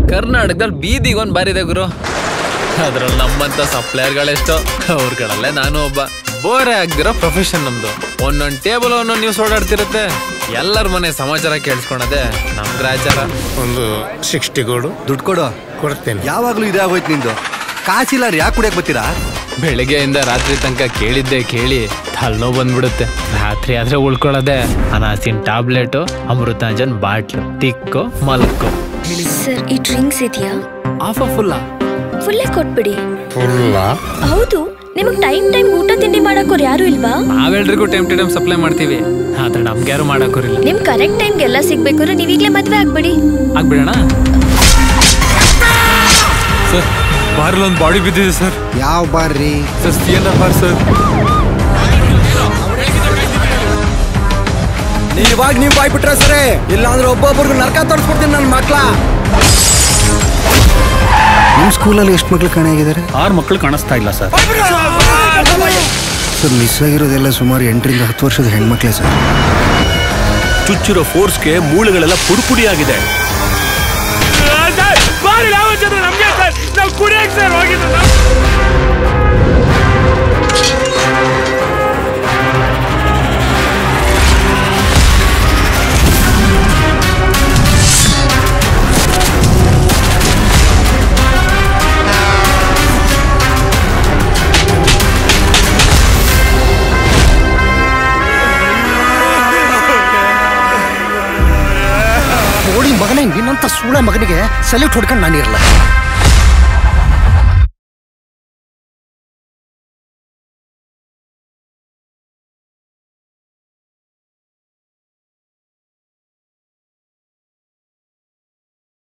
ಕರ್ನಾಟಕದಲ್ಲಿ ಬೀದಿಗೆ ಒಂದ್ ಬಾರಿದೆ ಗುರು ಅದ್ರಲ್ಲಿ ನಮ್ಮಂತ ಸಪ್ಲೈಯರ್ಗಳೆಷ್ಟೋ ಅವ್ರ ಕಡಲ್ಲೇ ನಾನು ಒಬ್ಬ ಬೋರೆ ಆಗ್ದಿರೋ ಪ್ರೊಫೆಷನ್ ನಮ್ದು ಒಂದೊಂದ್ ಟೇಬಲ್ ಒಂದೊಂದು ನ್ಯೂಸ್ ಓಡಾಡ್ತಿರುತ್ತೆ ಎಲ್ಲರ ಮನೆ ಸಮಾಚಾರ ಕೇಳಿಸ್ಕೊಳದೆ ನಮ್ ಗ್ರಾಚಾರ ಒಂದು ಸಿಕ್ಸ್ಟಿ ಗೋಡು ದುಡ್ಡು ಕೊಡು ಕೊಡ್ತೇನೆ ಯಾವಾಗ್ಲೂ ಇದೇ ಆಗೋಯ್ತು ನಿಂದು ಕಾಸಿಲ್ಲ ಯಾಕೆ ಕುಡಿಯಕ್ ಬರ್ತೀರಾ ಬೆಳಗ್ಗೆಯಿಂದ ರಾತ್ರಿ ತನಕ ಕೇಳಿದ್ದೆ ಕೇಳಿ ತಲೆನೋವು ಬಂದ್ಬಿಡುತ್ತೆ ರಾತ್ರಿ ಆದ್ರೆ ಉಳ್ಕೊಳ್ಳೋದೆ ಅನಾಸಿನ್ ಟ್ಯಾಬ್ಲೆಟು ಅಮೃತಾಂಜನ್ ಬಾಟ್ಲು ತಿಕ್ಕು ಮಲ್ಕು ಸರ್ ಈ ಡ್ರಿಂಕ್ಸ್ ಇದೆಯಾ ಆಫ ಫುಲ್ಲ ಫುಲ್ಲೇ ಕೊಟ್ಬಿಡಿ ಫುಲ್ಲ ಹೌದು ನಿಮಗ್ ಟೈಮ್ ಟೈಮ್ ಊಟ ತಿಂಡಿ ಮಾಡಕ್ಕೋರ್ ಯಾರು ಇಲ್ವಾ ನಾವೆಲ್ರಿಗೂ ಟೈಮ್ ಟು ಟೈಮ್ ಸಪ್ಲೈ ಮಾಡ್ತೀವಿ ಆದ್ರೆ ನಮ್ಗೆ ಯಾರು ಮಾಡಕ್ಕೋರಿಲ್ಲ ನಿಮ್ ಕರೆಕ್ಟ್ ಟೈಮ್ಗೆ ಎಲ್ಲ ಸಿಗ್ಬೇಕು ಅಂದ್ರೆ ನೀವೀಗ್ಲೇ ಮದ್ವೆ ಆಗ್ಬಿಡಿ ಆಗ್ಬಿಡೋಣ ಸರ್ ಬಾರಲ್ಲಿ ಒಂದು ಬಾಡಿ ಬಿದ್ದಿದೆ ಸರ್ ಯಾವ ಬಾರ್ರಿ sir C N bar sir ಇವಾಗ ನೀವು ಬಾಯ್ಬಿಟ್ರೆ ಸರಿ ಇಲ್ಲ ಅಂದ್ರೆ ಒಬ್ಬೊಬ್ರಿಗೆ ನರ್ಕ ತೋರಿಸ್ಕೊಡ್ತೀನಿ ನನ್ನ ಮಕ್ಳ ನಿಮ್ಮ ಸ್ಕೂಲಲ್ಲಿ ಎಷ್ಟು ಮಕ್ಳು ಕಾಣೆಯಾಗಿದ್ದಾರೆ ಆರು ಮಕ್ಕಳು ಕಾಣಿಸ್ತಾ ಇಲ್ಲ ಸರ್ ಸರ್ ಮಿಸ್ ಆಗಿರೋದೆಲ್ಲ ಸುಮಾರು ಎಂಟರಿಂದ ಹತ್ತು ವರ್ಷದ ಹೆಣ್ಮಕ್ಳೇ ಸರ್ ಚುಚ್ಚಿರೋ ಫೋರ್ಸ್ಗೆ ಮೂಳೆಗಳೆಲ್ಲ ಪುಡಿಪುಡಿ ಆಗಿದೆ ನೋಡಿ ಮಗನೇ ನಿನ್ನಂತ ಸೂಳೆ ಮಗನಿಗೆ ಸೆಲ್ಯೂಟ್ ಹೊಡ್ಕೊಂಡು ನಾನಿರಲ್ಲ